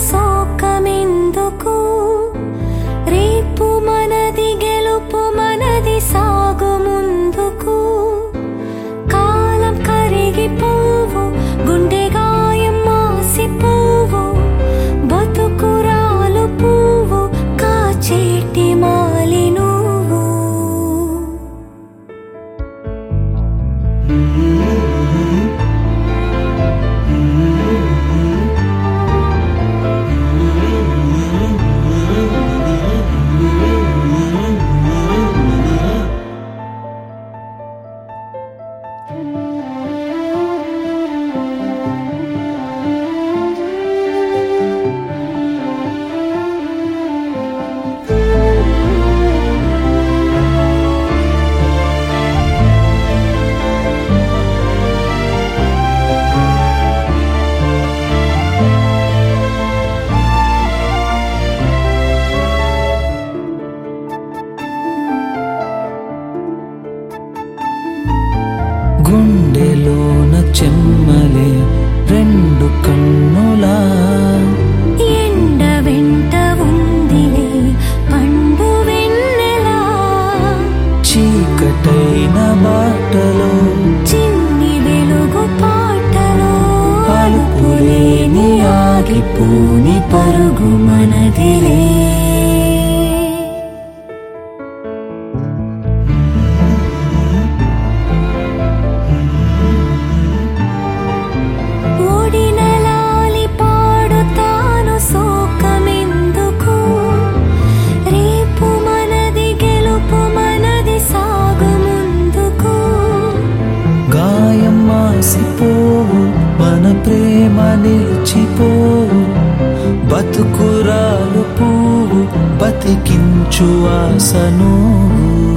సోకమెందుకు రేపు మనది గెలుపు మనది సాగు ముందుకు కాలం కరిగిపోవు గుండె గాయం మాసిపోవు బతుకురాలు పువ్వు కాచేటి మాలి నువ్వు గుండెలోన చెమ్మలే రెండు కన్నులా ఎండ వెంట ఉందిలే పండు వెన్నెలా చీకటైన బాటలో చిన్ని వెలుగు పాటలో అలుపులేని ఆగిపోని పరుగు మనదిలే ఓడిన లాలి పాడుతాను సోకమెందుకు రేపు మనది గెలుపు మనది సాగు ముందుకు గాయం మాసిపోవు మన ప్రేమ నిలిచిపోవు బతుకురాలు పువ్వు బతికించు ఆశను